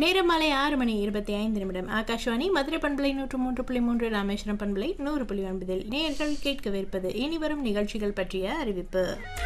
நேரம் மாலை ஆறு மணி இருபத்தி ஐந்து நிமிடம் ஆகாஷ்வாணி மதுரை பண்பலை நூற்று மூன்று புள்ளி மூன்று ராமேஸ்வரம் பண்பலை நூறு புள்ளி ஒன்பதில் நேர்கள் கேட்கவிருப்பது இனி வரும் நிகழ்ச்சிகள் பற்றிய அறிவிப்பு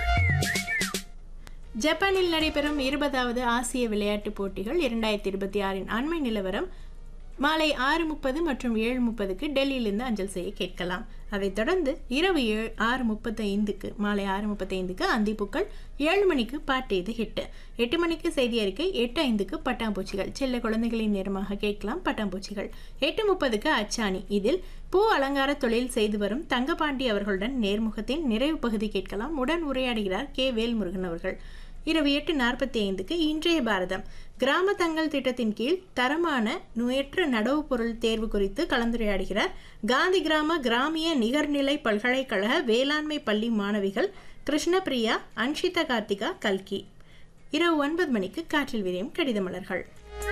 ஜப்பானில் நடைபெறும் இருபதாவது ஆசிய விளையாட்டுப் போட்டிகள் இரண்டாயிரத்தி இருபத்தி ஆறின் அண்மை நிலவரம் மாலை ஆறு முப்பது மற்றும் ஏழு முப்பதுக்கு டெல்லியிலிருந்து அஞ்சல் செய்ய கேட்கலாம் அதைத் தொடர்ந்து இரவு ஏழு ஆறு முப்பத்தைந்துக்கு மாலை ஆறு முப்பத்தைந்துக்கு அந்திப்புக்கள் ஏழு மணிக்கு பாட்டு இது ஹிட்டு எட்டு மணிக்கு செய்தி அறிக்கை எட்டு ஐந்துக்கு பட்டாம்பூச்சிகள் செல்ல குழந்தைகளின் நேரமாக கேட்கலாம் பட்டாம்பூச்சிகள் எட்டு முப்பதுக்கு அச்சாணி இதில் பூ அலங்கார தொழில் செய்து வரும் தங்கபாண்டி அவர்களுடன் நேர்முகத்தின் நிறைவு பகுதி கேட்கலாம் உடன் உரையாடுகிறார் கே வேல்முருகன் அவர்கள் இரவு எட்டு நாற்பத்தி ஐந்துக்கு இன்றைய பாரதம் கிராம தங்கள் திட்டத்தின் கீழ் தரமான நுயற்ற நடவு பொருள் தேர்வு குறித்து கலந்துரையாடுகிறார் காந்தி கிராம கிராமிய நிகர்நிலை பல்கலைக்கழக வேளாண்மை பள்ளி மாணவிகள் கிருஷ்ணபிரியா அன்ஷிதா கார்த்திகா கல்கி இரவு ஒன்பது மணிக்கு காற்றில் விரியும் கடித மலர்கள்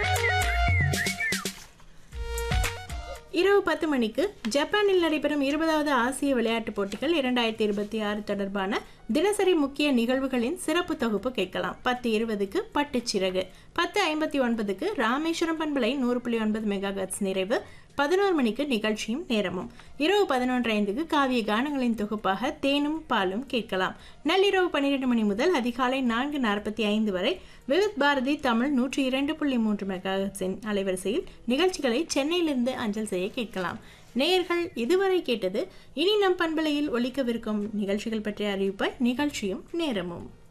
இரவு பத்து மணிக்கு ஜப்பானில் நடைபெறும் இருபதாவது ஆசிய விளையாட்டுப் போட்டிகள் இரண்டாயிரத்தி இருபத்தி ஆறு தொடர்பான தினசரி முக்கிய நிகழ்வுகளின் சிறப்பு தொகுப்பு கேட்கலாம் பத்து இருபதுக்கு பட்டுச்சிறகு பத்து ஐம்பத்தி ஒன்பதுக்கு ராமேஸ்வரம் பண்பலை நூறு புள்ளி ஒன்பது மெகா நிறைவு பதினோரு மணிக்கு நிகழ்ச்சியும் நேரமும் இரவு பதினொன்று ஐந்துக்கு காவிய கானங்களின் தொகுப்பாக தேனும் பாலும் கேட்கலாம் நள்ளிரவு பன்னிரெண்டு மணி முதல் அதிகாலை நான்கு நாற்பத்தி ஐந்து வரை விவித் பாரதி தமிழ் நூற்றி இரண்டு புள்ளி மூன்று மெகாஹெட்ஸின் அலைவரிசையில் நிகழ்ச்சிகளை சென்னையிலிருந்து அஞ்சல் செய்ய கேட்கலாம் நேயர்கள் இதுவரை கேட்டது இனி நம் பண்பலையில் ஒலிக்கவிருக்கும் நிகழ்ச்சிகள் பற்றிய அறிவிப்பாய் நிகழ்ச்சியும் நேரமும்